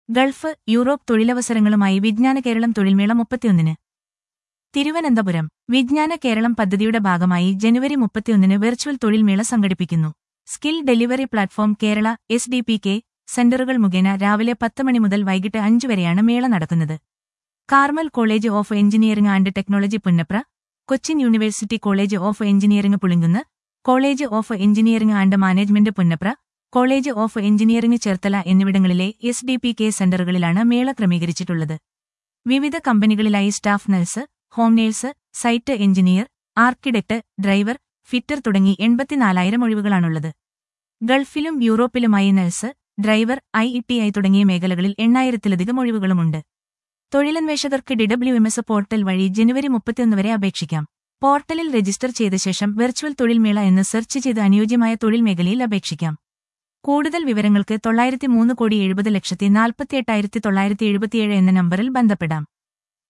Gulf Europe തൊഴിലവസരങ്ങളുമായി വിജ്ഞാന കേരളം തൊഴിൽമേള മുപ്പത്തിയൊന്നിന് തിരുവനന്തപുരം വിജ്ഞാന കേരളം പദ്ധതിയുടെ ഭാഗമായി ജനുവരി മുപ്പത്തിയൊന്നിന് വെർച്വൽ തൊഴിൽമേള സംഘടിപ്പിക്കുന്നു skill delivery platform Kerala S D P K സെന്ററുകൾ മുഖേന രാവിലെ പത്ത് മണി മുതൽ വൈകിട്ട് അഞ്ചു വരെയാണ് മേള നടക്കുന്നത് Carmel college of engineering and technology Punnapra Cochin university college of engineering Pulinkunnu college of engineering and management Punnapra college of engineering Cherthala എന്നിവിടങ്ങളിലെ എസ് ഡി പി കെ സെന്ററുകളിലാണ് മേള ക്രമീകരിച്ചിട്ടുള്ളത് വിവിധ കമ്പനികളിലായി staff nurse home nurse site engineer architect driver fitter തുടങ്ങി എൺപത്തിനാലായിരം ഒഴിവുകളാണുള്ളത് ഗൾഫിലും യൂറോപ്പിലുമായി nurse driver I E T I തുടങ്ങിയ മേഖലകളിൽ എണ്ണായിരത്തിലധികം ഒഴിവുകളുമുണ്ട് തൊഴിലന്വേഷകർക്ക് ഡിഡബ്ല്യു എം എസ് പോർട്ടൽ വഴി ജനുവരി മുപ്പത്തിയൊന്ന് വരെ അപേക്ഷിക്കാം പോർട്ടലിൽ രജിസ്റ്റർ ചെയ്ത ശേഷം വെർച്വൽ തൊഴിൽമേള എന്ന് സെർച്ച് ചെയ്ത് അനുയോജ്യമായ തൊഴിൽ മേഖലയിൽ അപേക്ഷിക്കാം കൂടുതൽ വിവരങ്ങൾക്ക് തൊള്ളായിരത്തി മൂന്ന് കോടി എഴുപത് ലക്ഷത്തി നാൽപ്പത്തിയെട്ടായിരത്തി തൊള്ളായിരത്തി എഴുപത്തിയേഴ് എന്ന നമ്പറിൽ ബന്ധപ്പെടാം